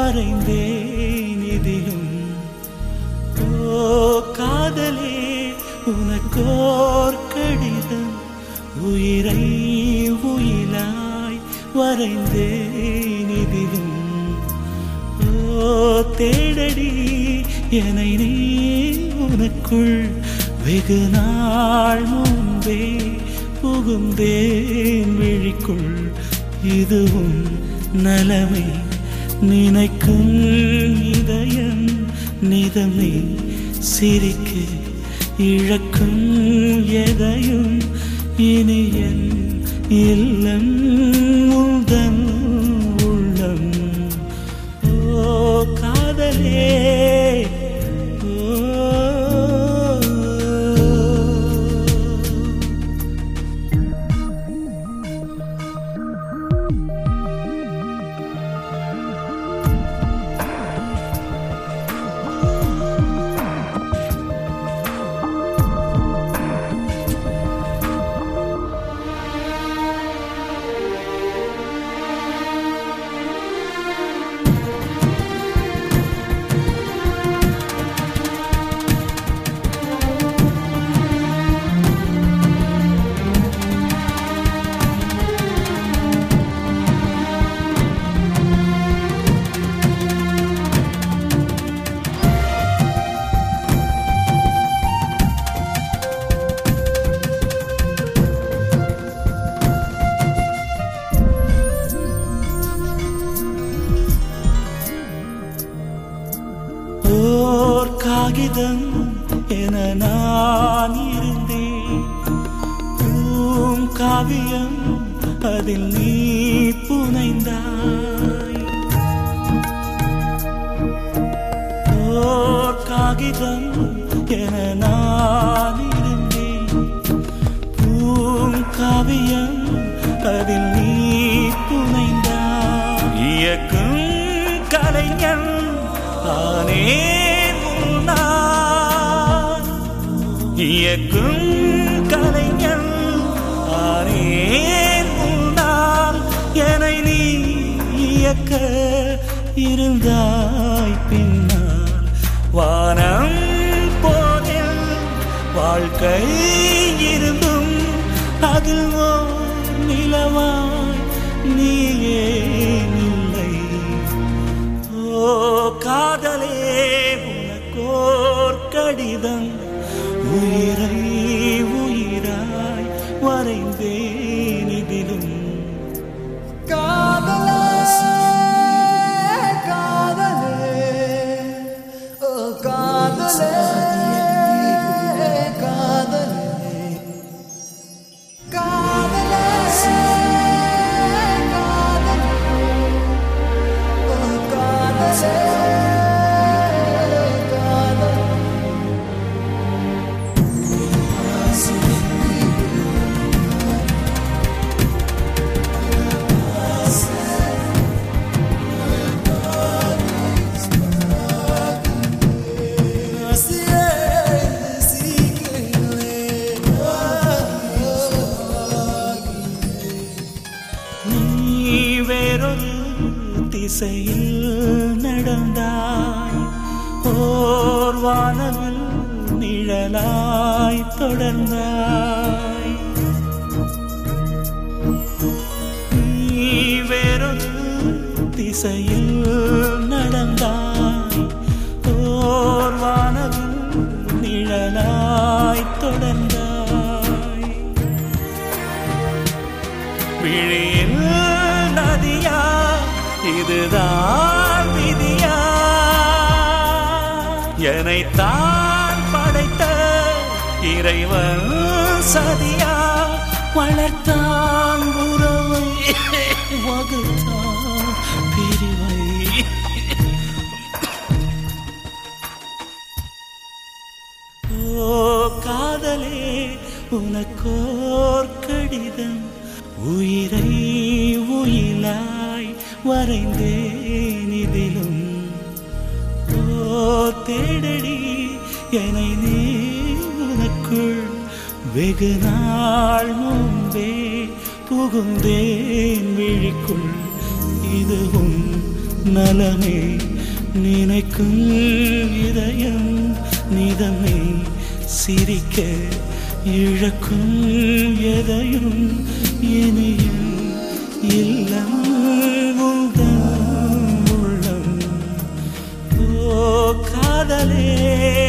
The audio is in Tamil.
வரைந்தேன் இதிலும் ஓ காதலே உனக்கோர் கடிதம் உயிரை உயிலாய் வரைந்தேன் இதிலும் ஓ தேடடி என்னை நீ உனக்குள் வெகு நாள் முன்பே புகுந்தேன் விழிக்குள் இதுவும் நலமே நினைக்கும் இதயம் நிதமே சிரிக்க இழக்கும் எதையும் இனியன் இல்லம் உந்தன் உள்ளம் ஓ காதலே ஓ ஓர் காகிதம் என நான் இருந்தேன் பூம் காவியம் அதில் நீ புனைந்தாய் ஓர் காகிதம் என நான் இருந்தேன் பூம் காவியம் அதில் நீ புனைந்தாய் இயக்கும் கலைஞன் ஆனேன் உன்னால் இயக்கும் கலைஞன் ஆனேன் உன்னால் என்னை நீ இயக்க இருந்தாய் பின்னால் வானம் போதில் வாழ்க்கை இருந்தும் அதில் ஓர் நிலவாய் நீ ஏன் இல்லை ஓ காதலே உனக்கோர் கடிதம் உயிரை உயிராய் வரைந்தேன் இதிலும் காதலே காதலே ஓ காதலே காதலே காதலே காதலே ஓ காதலே காதலே நீ வேறொரு திசையில் நடந்தாய் ஓர் வானவில் நிழலாய் தொடர்ந்தாய் நீ வேறொரு திசையில் நடந்தாய் ஓர் வானவில் நிழலாய் தொடர்ந்தாய் விழியில் நதியா இதுதான் விதியா என்னைத்தான் படைத்த இறைவன் சதியா வளர்த்தான் உறவை வகுத்தான் பிரிவை ஓ காதலே உனக்கோர் கடிதம் உயிரை உயிலாய் வரைந்தேன் இதிலும் ஓ தேடடி என்னை நீ உனக்குள் வெகு நாள் முன்பே புகுந்தேன் விழிக்குள் இதுவும் நலமே நினைக்கும் இதயம் நிதமே சிரிக்க இழக்கும் எதையும் இனியும் இல்லம் உந்தன் உள்ளம் ஓ காதலே